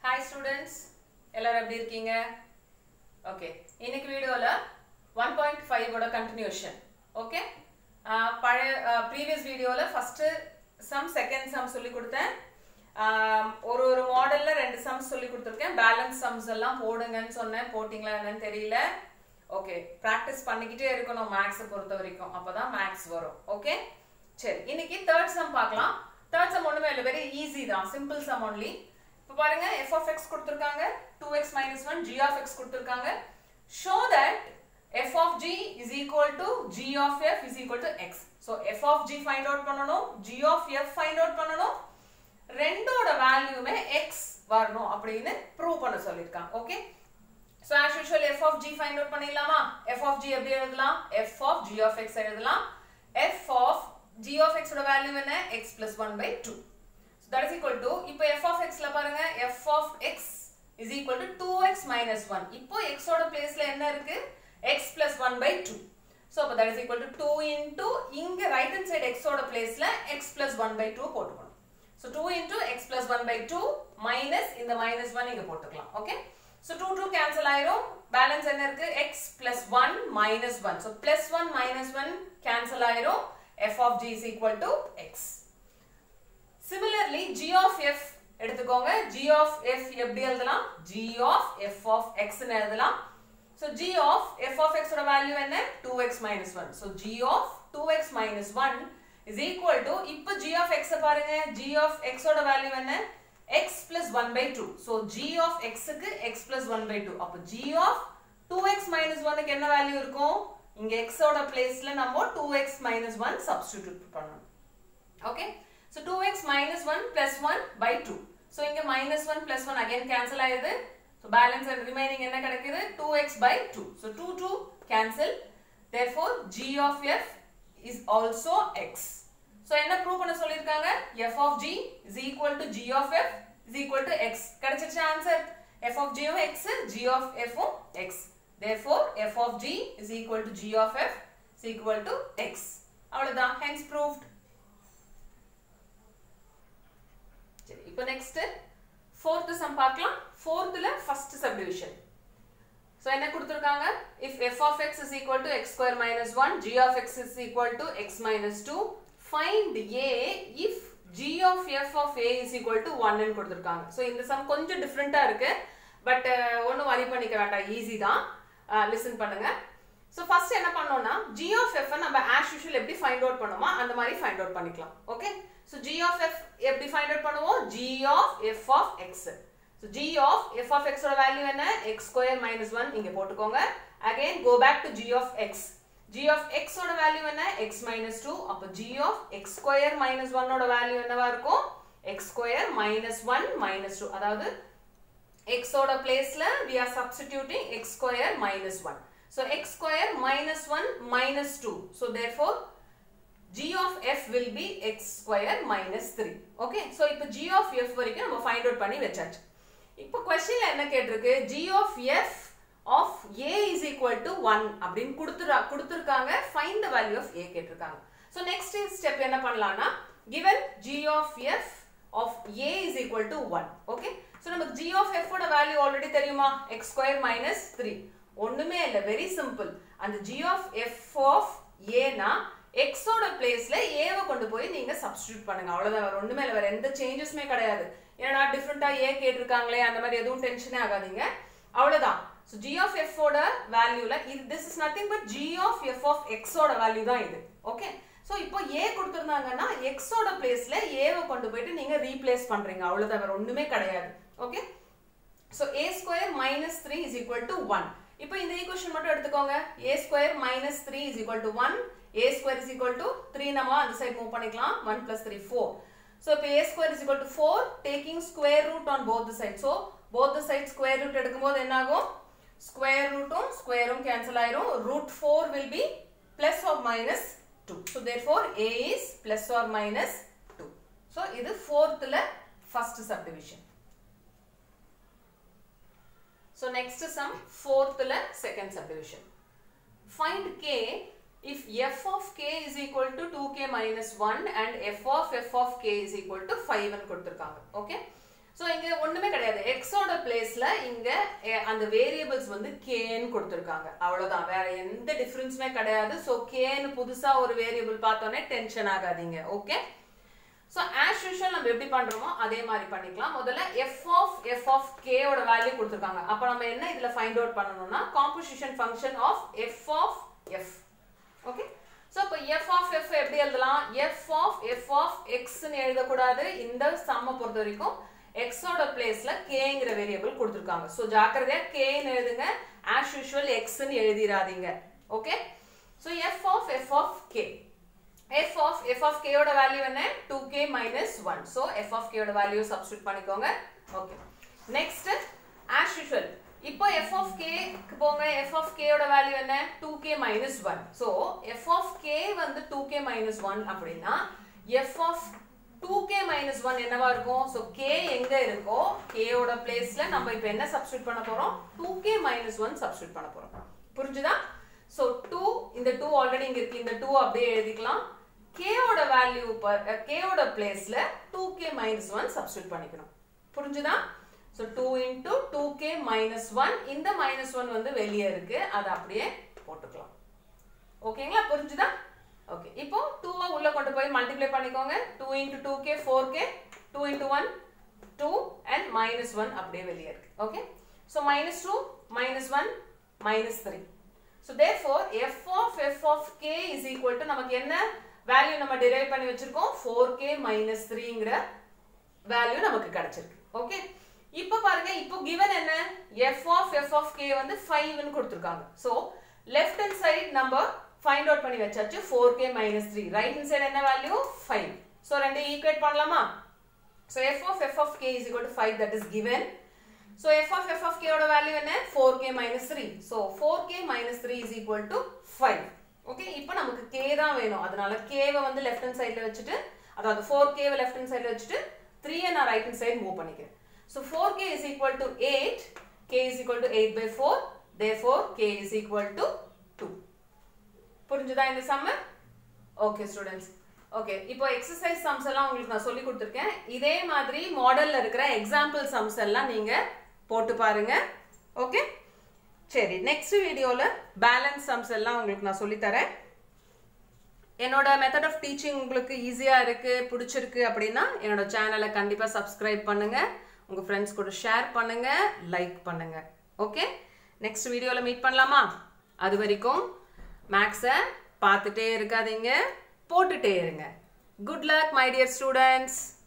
Hi students எல்லாரும் எப்படி இருக்கீங்க ஓகே இன்னைக்கு வீடியோவில் ஒன் பாயிண்ட் ஃபைவோட கண்டினியூஷன் ஓகே பழைய ப்ரீவியஸ் வீடியோவில் ஃபஸ்ட்டு சம் செகண்ட் சம் சொல்லி கொடுத்தேன் ஆஹ் ஒரு ஒரு மாடலில் ரெண்டு சம்ஸ் சொல்லி கொடுத்துருக்கேன் பேலன்ஸ் சம்ஸ் எல்லாம் போடுங்கன்னு சொன்னேன் போட்டிங்களா என்னன்னு தெரியல ஓகே ப்ராக்டிஸ் பண்ணிக்கிட்டே இருக்கணும் மேக்ஸை பொறுத்த வரைக்கும் அப்போ தான் மேக்ஸ் வரும் ஓகே சரி இன்னைக்கு தேர்ட் சம் பார்க்கலாம் தேர்ட் சம் ஒன்றுமே இல்லை வெரி ஈஸி தான் சிம்பிள் சம் ஒன்லி இப்போ பாருங்க எஃப் ஆஃப் எக்ஸ் கொடுத்துருக்காங்க two x minus one g of x கொடுத்துருக்காங்க show that f of g is equal to g of f is equal to x so f of g find out பண்ணணும் g of f find out பண்ணணும் ரெண்டோட வேல்யூமே x வரணும் அப்படின்னு prove பண்ண சொல்லியிருக்காங்க okay so as usual f of g find out பண்ணிடலாமா f of g எப்படி எழுதலாம் f of g of x எழுதலாம் எஃப் ஆஃப் ஜி ஆஃப் எக்ஸோட வேல்யூ என்ன x plus one by two that is equal to இப்போ f of எக்ஸ்ல பாருங்க f of x is equal to two x minus one இப்போ எக்ஸோட பிளேஸ்ல என்ன இருக்கு x plus one by two so அப்போ that is equal to two into இங்க ரைட் ஹேண்ட் சைடு எக்ஸோட பிளேஸ்ல x plus one by two போட்டுக்கணும் so two into x plus one by two minus இந்த மைனஸ் ஒன் இங்க போட்டுக்கலாம் okay so two two cancel ஆயிரும் balance என்ன இருக்கு x plus one minus one so plus one minus one cancel ஆயிரும் f of g is equal to x similarly g of f எடுத்துக்கோங்க g of f எப்படி எழுதலாம் g of f of எக்ஸ்னு எழுதலாம் so g of f of எக்ஸோட value என்ன two x minus one so g of two x minus one is equal to இப்போ g of x பாருங்க g of எக்ஸோட value என்ன x plus one by two so g of எக்ஸுக்கு x plus one by two அப்போ g of two x minus ஒனுக்கு என்ன value இருக்கும் இங்க எக்ஸோட பிளேஸ்ல நம்ம two x minus one substitute பண்ணணும் okay so two x minus one plus one by two so இங்க minus one plus one again cancel ஆயிடுது ஸோ பேலன்ஸ் அண்ட் ரிமைனிங் என்ன கிடைக்குது two x by two so two two cancel therefore g of f is also x so என்ன prove பண்ண சொல்லியிருக்காங்க f of g is equal to g of f is equal to x கிடைச்சிருச்சு answer f of ஜியும் x g of எஃப்பும் x therefore f of g is equal to g of f is equal to x அவ்வளவுதான் hence proved சரி இப்போ next fourth some பார்க்கலாம் ஃபோர்த்ல first subdivision so என்ன கொடுத்துருக்காங்க if f of x is equal to x square minus one g of x is equal to x minus two find a if g of f of a is equal to ஒன்னு கொடுத்துருக்காங்க so இந்த some கொஞ்சம் டிஃப்ரெண்ட்டாக இருக்கு but ஒன்றும் வரி பண்ணிக்க வேண்டாம் ஈஸி தான் லிசன் பண்ணுங்க ஸோ ஃபர்ஸ்ட் என்ன பண்ணோம்னா ஜி ஆஃப் எஃப் நம்ம ஆஸ் யூஷுவல் எப்படி ஃபைண்ட் அவுட் பண்ணுவோமோ அந்த மாதிரி ஃபைண்ட் அவுட் பண்ணிக்கலாம் okay so g of f எப்படி ஃபைண்ட் அவுட் பண்ணுவோம் g of f of x so g of f of எக்ஸோட வேல்யூ என்ன எக்ஸ் ஸ்கொயர் மைனஸ் ஒன் இங்கே போட்டுக்கோங்க again go back to g of x g of எக்ஸோட value என்ன x minus two அப்போ g of x square minus ஒன்னோட value என்னவா இருக்கும் x square minus one minus two அதாவது x ஓட பிளேஸ்ல we are substituting x square minus 1 so x square minus 1 minus 2 so therefore g of f will be x square minus 3 okay so இப்போ g of f வரைக்கும் நம்ம find out பண்ணி வச்சாச்சு இப்போ கொஸ்டின்ல என்ன கேட்டிருக்கு g of f of a is equal to 1 அப்படின்னு கொடுத்துரா கொடுத்துருக்காங்க find the value of a கேட்டிருக்காங்க so next ஸ்டெப் என்ன பண்ணலாம்னா given g of f of a is equal to 1 okay so நமக்கு g of f ஓட வேல்யூ ஆல்ரெடி தெரியுமா x square minus three ஒண்ணுமே இல்லை வெரி சிம்பிள் அந்த g of f of a னா x ஓட பிளேஸ்ல ஏவை கொண்டு போய் நீங்க சப்ஸ்டியூட் பண்ணுங்க அவ்வளவுதான் வேற ஒண்ணுமே இல்லை வேற எந்த சேஞ்சஸுமே கிடையாது ஏன்னா டிஃப்ரெண்டா ஏ கேட்டிருக்காங்களே அந்த மாதிரி எதுவும் டென்ஷனே ஆகாதீங்க அவ்வளவுதான் ஸோ ஜி ஆஃப் எஃப் ஓட வேல்யூல இது this is nothing but g of f of எக்ஸோட வேல்யூ தான் இது ஓகே ஸோ இப்போ ஏ கொடுத்துருந்தாங்கன்னா எக்ஸோட பிளேஸ்ல ஏவை கொண்டு போயிட்டு நீங்க ரீப்ளேஸ் பண்றீங்க அவ்வளவுதான் வேற ஒண்ணுமே கிடையாது okay so a square minus three is equal to one இப்போ இந்த ஈக்குவேஷன் மட்டும் எடுத்துக்கோங்க a square minus three is equal to one a square is equal to three நம்ம அந்த சைட் மூவ் பண்ணிக்கலாம் one plus three four so இப்போ a square is equal to four taking square root on both side so both side square root எடுக்கும்போது என்ன ஆகும் square ரூட்டும் ஸ்கொயரும் cancel ஆயிரும் root four will be plus or minus two so therefore a is plus or minus two so இது ஃபோர்த்தில் first subdivision So next sum fourth la second subdivision. Find k if f of k is equal to 2k minus 1 and f of f of k is equal to 5 ன்னு கொடுத்திருக்காங்க okay so இங்க ஒண்ணுமே கிடையாது எக்ஸோட பிளேஸ்ல இங்க eh, அந்த variables வந்து கேன்னு கொடுத்துருக்காங்க அவ்வளவுதான் வேற எந்த டிஃபரன்ஸுமே கிடையாது ஸோ கேன்னு புதுசா ஒரு வேரியபிள் பார்த்தோன்னே டென்ஷன் ஆகாதீங்க ஓகே ஸோ ஆஸ் யூஷுவல் நம்ம எப்படி பண்றோமோ அதே மாதிரி பண்ணிக்கலாம் முதல்ல எஃப் ஆஃப் எஃப் ஆஃப் கேயோட வேல்யூ கொடுத்துருக்காங்க அப்போ நம்ம என்ன இதுல ஃபைண்ட் அவுட் பண்ணணும்னா composition function of f of f okay so இப்போ எஃப் ஆஃப் எஃப் எப்படி எழுதலாம் எஃப் ஆஃப் எஃப் ஆஃப் எக்ஸ்ன்னு எழுதக்கூடாது இந்த சம்மை பொறுத்த வரைக்கும் எக்ஸோட பிளேஸ்ல கேங்கிற வேரியபிள் கொடுத்துருக்காங்க ஸோ ஜாக்கிரதையா கேன்னு எழுதுங்க ஆஸ் யூஷுவல் எக்ஸ்ன்னு எழுதிராதீங்க okay so f of f of k f of f of k ஓட வேல்யூ என்ன 2k minus 1 so f of k ஓட வேல்யூ சப்ஸ்டிட் பண்ணிக்கோங்க ஓகே நெக்ஸ்ட் as usual இப்போ f of k க்கு போங்க f of k ஓட value என்ன 2k minus 1 so f of k வந்து 2k minus 1 அப்படின்னா f of 2k minus 1 என்னவா இருக்கும் so k எங்க இருக்கோ k ஓட பிளேஸ்ல நம்ம இப்போ என்ன சப்ஸ்டிட் பண்ண போறோம் 2k minus 1 சப்ஸ்டிட் பண்ண போறோம் புரிஞ்சுதா so 2 இந்த 2 ஆல்ரெடி இங்க இருக்கு இந்த 2 அப்படியே எழுதிக்கலாம் k ஓட வேல்யூ k ஓட பிளேஸ்ல 2k minus 1 சப்ஸ்டிட் பண்ணிக்கணும் புரிஞ்சுதா so 2 into 2k minus 1 இந்த minus 1 வந்து வெளியே இருக்கு அதை அப்படியே போட்டுக்கலாம் ஓகேங்களா புரிஞ்சுதா ஓகே இப்போ 2 உள்ள கொண்டு போய் மல்டிப்ளை பண்ணிக்கோங்க 2 into 2k 4k 2 into 1 2 and minus 1 அப்படியே வெளியே இருக்கு okay so minus 2 minus 1 minus 3 so therefore f of f of k is equal to நமக்கு என்ன வேல்யூ நம்ம டிரைவ் பண்ணி வச்சிருக்கோம் 4k minus 3ங்கிற வேல்யூ நமக்கு கிடைச்சிருக்கு ஓகே இப்போ பாருங்க இப்போ given என்ன f of f of k வந்து 5 ன்னு கொடுத்திருக்காங்க so left hand side நம்ம find out பண்ணி வச்சாச்சு 4k minus 3 right hand side என்ன வேல்யூ 5 so ரெண்டு ஈக்குவேட் பண்ணலாமா so f of f of k is equal to 5 that is given so f of f of k ஓட value என்ன 4k minus 3 so 4k minus 3 is equal to 5 okay இப்போ நமக்கு k தான் வேணும் அதனால k வை வந்து left hand சைடுல வச்சுட்டு அதாவது 4k வை லெஃப்ட் ஹேண்ட் சைடுல வச்சுட்டு 3 ஐ நான் ரைட் ஹேண்ட் சைடு மூவ் பண்ணிக்கிறேன் so 4k is equal to 8 k is equal to 8 by 4 therefore k is equal to 2 புரிஞ்சுதா இந்த சம்ம ஓகே ஸ்டூடெண்ட்ஸ் ஓகே இப்போ எக்ஸசைஸ் சம்ஸ் எல்லாம் உங்களுக்கு நான் சொல்லி கொடுத்துருக்கேன் இதே மாதிரி மாடல்ல இருக்கிற எக்ஸாம்பிள் சம்ஸ் எல்லாம் நீங்க போட்டு பாருங்க ஓகே சரி நெக்ஸ்ட் வீடியோல பேலன்ஸ் சம்ஸ் எல்லாம் உங்களுக்கு நான் சொல்லி தரேன் என்னோட மெத்தட் ஆஃப் டீச்சிங் உங்களுக்கு ஈஸியா இருக்கு பிடிச்சிருக்கு அப்படின்னா என்னோட சேனலை கண்டிப்பா சப்ஸ்கிரைப் பண்ணுங்க உங்க ஃப்ரெண்ட்ஸ் கூட ஷேர் பண்ணுங்க லைக் பண்ணுங்க ஓகே நெக்ஸ்ட் வீடியோல மீட் பண்ணலாமா அது வரைக்கும் மேக்ஸை பார்த்துட்டே இருக்காதீங்க போட்டுட்டே இருங்க good luck my dear students